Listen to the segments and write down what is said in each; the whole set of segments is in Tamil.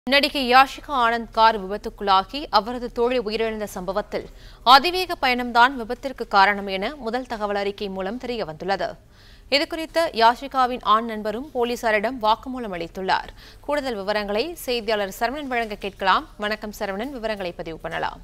நடிகை யாஷிகா ஆனந்த் கார் விபத்துக்குள்ளாகி அவரது தோழி உயிரிழந்த சம்பவத்தில் அதிவேக பயணம்தான் விபத்திற்கு காரணம் என முதல் தகவல் அறிக்கை மூலம் தெரிய வந்துள்ளது இதுகுறித்து யாஷிகாவின் ஆண் நண்பரும் போலீசாரிடம் வாக்குமூலம் அளித்துள்ளார் கூடுதல் விவரங்களை செய்தியாளர் சரவணன் வழங்க கேட்கலாம் வணக்கம் சரவணன் விவரங்களை பதிவு பண்ணலாம்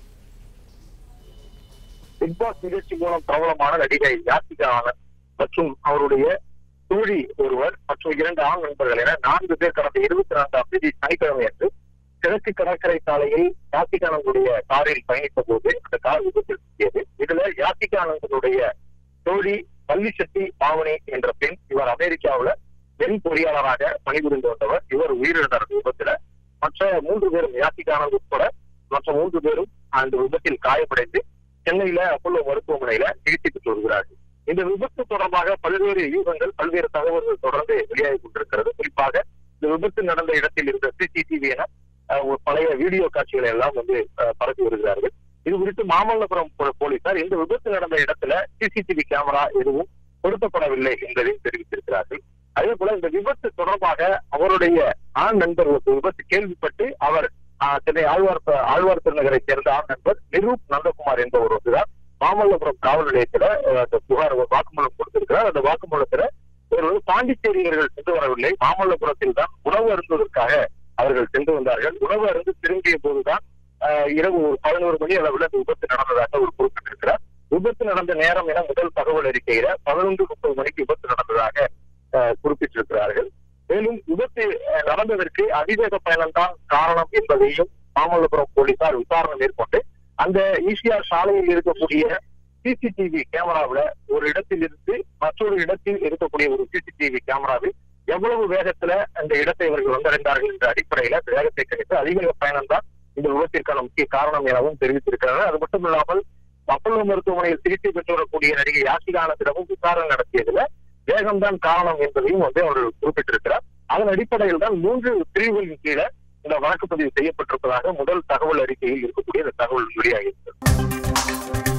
பிக் பாஸ் நிகழ்ச்சி மூலம் பிரபலமான நடிகை யாசிகா ஆனந்த் மற்றும் அவருடைய தோழி ஒருவர் மற்றும் இரண்டு ஆண் நண்பர்கள் என நான்கு பேர் கடந்த இருபத்தி நான்காம் தேதி சனிக்கிழமை அன்று கிழக்கு கடற்கரை சாலையில் யாசிகா ஆனந்துடைய காரில் பயணித்த போது அந்த கார் விபத்தில் சிக்கியது இதுல யாசிகா ஆனந்தனுடைய தோழி பள்ளிச்செட்டி பாவனி என்ற பெண் இவர் அமெரிக்காவுல பெண் பொறியாளராக பணிபுரிந்து வந்தவர் இவர் உயிரிழந்தார் அந்த விபத்துல மற்ற மூன்று பேரும் யாசிகா ஆனந்த் உட்பட மற்ற மூன்று பேரும் அந்த விபத்தில் காயமடைந்து சென்னையில அப்போலோ மருத்துவமனையில சிகிச்சை பெற்று வருகிறார்கள் இந்த விபத்து தொடர்பாக பல்வேறு யூகங்கள் பல்வேறு தகவல்கள் தொடர்ந்து வெளியாகி கொண்டிருக்கிறது குறிப்பாக இந்த விபத்து நடந்த இடத்தில் இருந்த சிசிடிவி என அஹ், ஒரு பழைய வீடியோ காட்சிகளை எல்லாம் வந்து அஹ், பரப்பி வருகிறார்கள் இது குறித்து மாமல்லபுரம் போ- போலீசார் இந்த விபத்து நடந்த இடத்துல சிசிடிவி கேமரா எதுவும் பொருத்தப்படவில்லை என்பதையும் தெரிவித்திருக்கிறார்கள் அதே போல இந்த விபத்து தொடர்பாக அவருடைய ஆண் நண்பர் ஒரு விபத்து கேள்விப்பட்டு அவர் ஆஹ், சென்னை ஆழ்வார் ஆழ்வார் திருநகரை சேர்ந்த ஆண் நண்பர் நிரூப் நந்தகுமார் என்பவர் வந்துதான் மாமல்லபுரம் காவல் நிலையத்துல அஹ், அந்த புகார் ஒரு வாக்குமூலம் கொடுத்திருக்கிறார் அந்த வாக்குமூலத்துல ஒரு பாண்டிச்சேரியர்கள் சென்று வரவில்லை மாமல்லபுரத்தில் தான் உணவு அருந்துவதற்காக அவர்கள் சென்று வந்தார்கள் உணவு அருந்து திரும்பிய போதுதான் ஆஹ், இரவு ஒரு பதினோரு மணி அளவில் அந்த விபத்து நடந்ததாக அவர் குறிப்பிட்டிருக்கிறார் விபத்து நடந்த நேரம் என முதல் தகவல் அறிக்கையில பதினொன்று முப்பது மணிக்கு விபத்து நடந்ததாக ஆஹ், குறிப்பிட்டிருக்கிறார்கள் மேலும் விபத்து அஹ், நடந்ததற்கு அதிவேக பயணம்தான் காரணம் என்பதையும் மாமல்லபுரம் போலீசார் விசாரணை மேற்கொண்டு அந்த ஈசிஆர் சாலையில் இருக்கக்கூடிய சிசிடிவி கேமராவில் ஒரு இடத்தில் இருந்து மற்றொரு இடத்தில் இருக்கக்கூடிய ஒரு சிசிடிவி கேமராவில் எவ்வளவு வேகத்துல அந்த இடத்தை இவர்கள் வந்தடைந்தார்கள் என்ற அடிப்படையில அந்த வேகத்தை கணித்து அதிவேக பயணம் தான் இந்த விபத்திற்கான முக்கிய காரணம் எனவும் தெரிவித்திருக்கிறார்கள் அது மட்டும் இல்லாமல் அப்பல்லோ மருத்துவமனையில் சிகிச்சை பெற்று வரக்கூடிய நடிகை யாசிகானத்திடமும் விசாரணை நடத்தியதுல வேகம்தான் காரணம் என்பதையும் வந்து அவர்கள் குறிப்பிட்டிருக்கிறார் அதன் அடிப்படையில் தான் மூன்று பிரிவுகளின் கீழே இந்த வழக்கு பதிவு செய்யப்பட்டிருப்பதாக முதல் தகவல் அறிக்கையில் இருக்கக்கூடிய இந்த தகவல் வெளியாகியிருக்கிறது